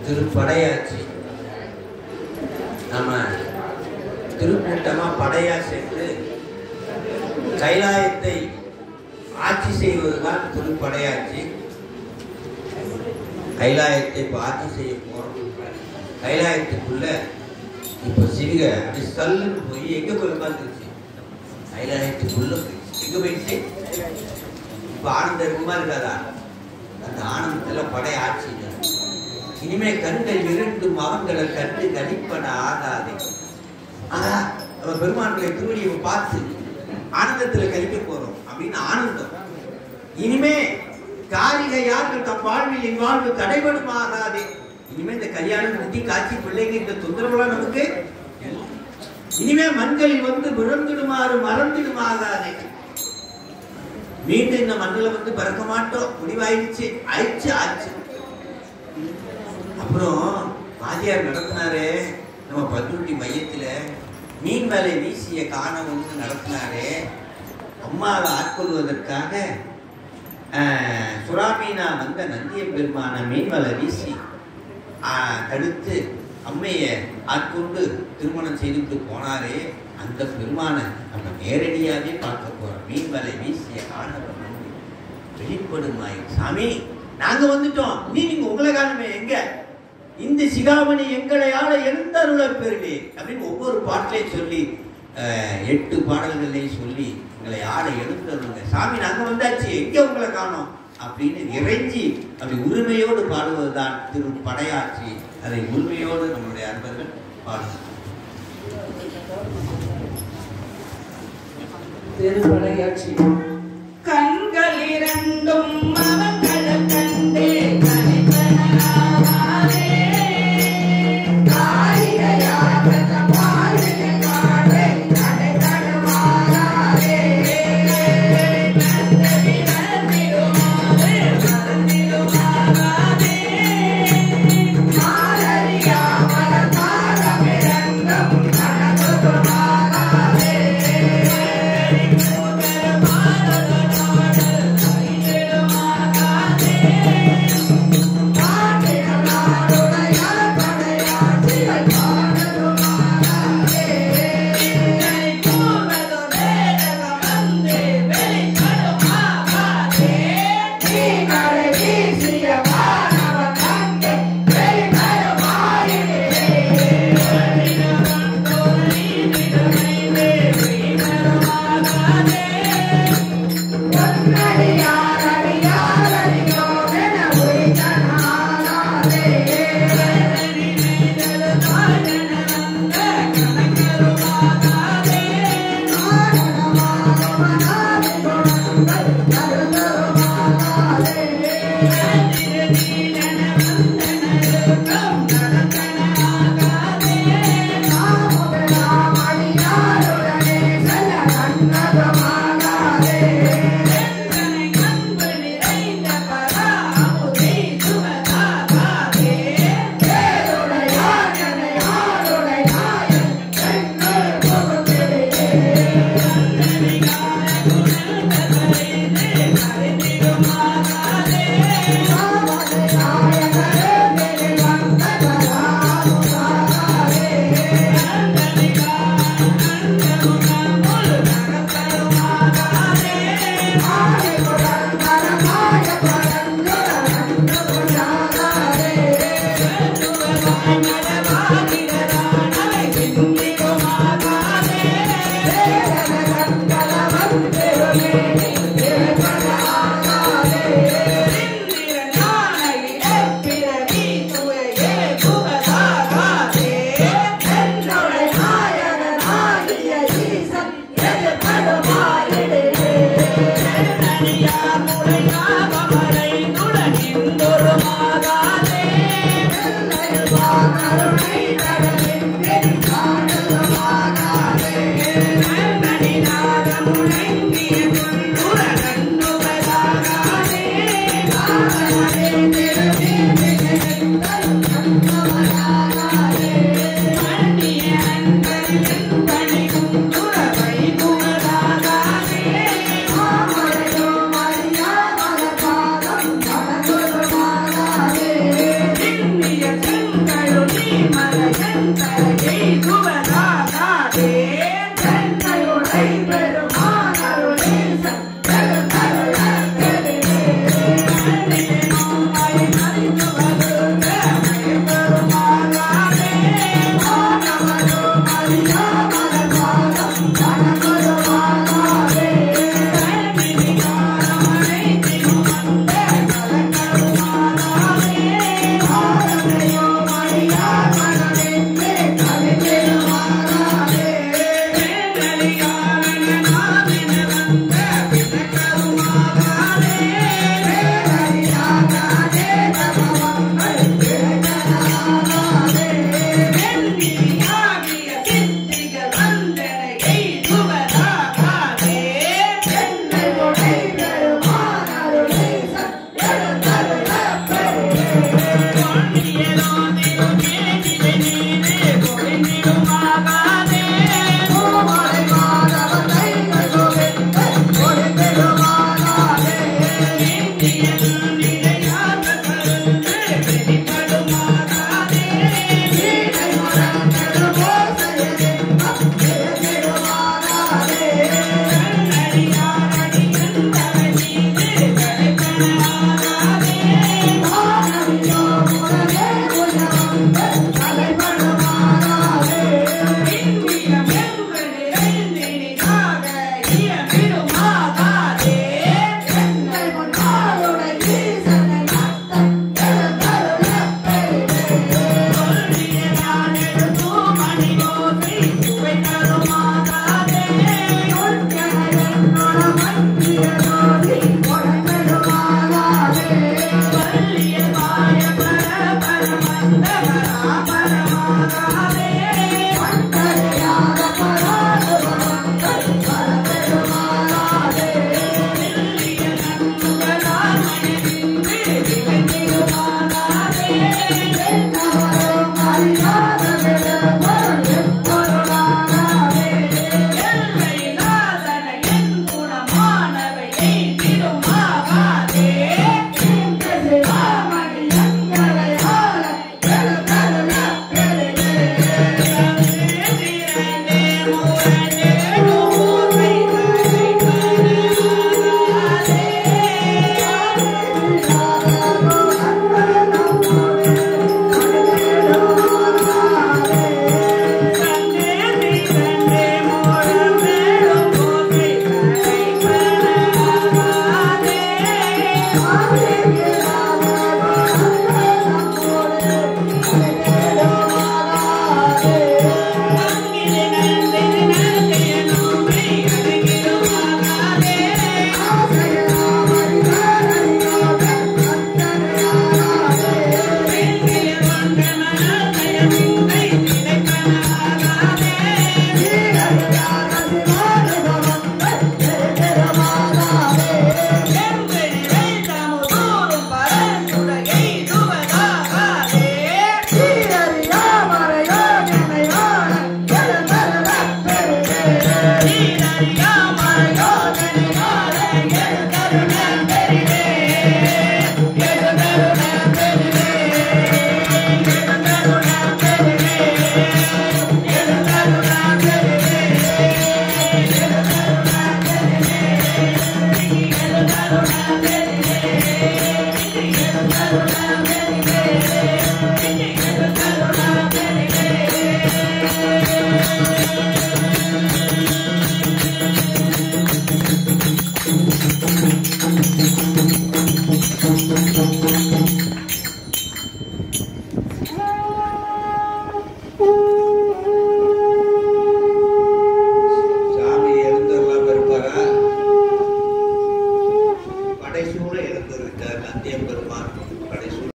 திருப்படையாச்சி நம்ம திருக்கூட்டமா படையா சென்று கைலாயத்தை ஆட்சி செய்வதுதான் திருப்படையாட்சி கைலாயத்தை இப்போ ஆட்சி செய்ய போறோம் கைலாயத்துக்குள்ள இப்போ சிவிக அப்படி சல்லுன்னு போய் எங்க போய் உட்காந்துருச்சு கைலாயத்துக்குள்ள போயிடுச்சு எங்க போயிடுச்சு இப்போ ஆனந்தம் இருக்குமா இருக்காதா அந்த ஆனந்தத்துல படை ஆட்சி இனிமே கண்கள் இரண்டு மகன்களை கண்டு கணிப்பட ஆகாது ஆனா நம்ம பெருமானுடைய திருவடியை பார்த்து ஆனந்தத்துல கழிக்க போறோம் அப்படின்னு ஆனந்தம் இனிமே காரிகை யாருக்கு தம் வாழ்வில் என் வாழ்வு தடைபடுமாகாதே இனிமே இந்த கல்யாணம் முத்தி காட்சி பிள்ளைங்க இந்த தொந்தரவுலாம் நமக்கு இல்லை. இனிமே மண்களில் வந்து விழுந்திடுமாறு மறந்திடுமாகாதே மீண்டும் இந்த மண்ணில் வந்து பிறக்க மாட்டோம் முடிவாயிடுச்சு ஆயிடுச்சு ஆச்சு அப்புறம் வாத்தியார் நடத்தினாரு நம்ம பத்துட்டி மையத்துல மீன் வலை வீசிய காண வந்து நடத்தினாரு அம்மாவை ஆட்கொள்வதற்காக ஆஹ், சுறாமீனா வந்த நந்திய பெருமான மீன் வலை வீசி ஆஹ், தடுத்து அம்மையை ஆட்கொண்டு திருமணம் செய்துட்டு போனாரே அந்த பெருமானை நம்ம நேரடியாவே பார்க்க போறோம் மீன் வலை வீசிய காணவன் வந்து வெளிப்படுமாய் சாமி நாங்க வந்துட்டோம் நீ நீங்க உங்களை காணுமே எங்க இந்த சிகாமணி எங்களை ஆள எழுந்தருள பெருவே அப்படின்னு ஒவ்வொரு பாட்டிலையும் சொல்லி அஹ், எட்டு பாடல்களையும் சொல்லி எங்களை ஆள எழுந்தருளுங்க சாமி நாங்க வந்தாச்சு எங்க உங்களை காணோம் அப்படின்னு இறைஞ்சி அப்படி உரிமையோடு பாடுவதுதான் திரு படையாட்சி அதை உரிமையோடு நம்மளுடைய அன்பர்கள் பாடுவாங்க திருப்படையாட்சி கண்கள் இரண்டும் அவங்கள் கண்டே கனிப்பனாவாரே. காரிகையாக தம் வாழ்வினை காணே கடைதடுமாறாரே. நந்தவி நந்திடுமாறு மறந்திடுமாறாரே. மாலரியாமல் காலமிரண்டும் கனகுமாறாரே. பெருமானாரே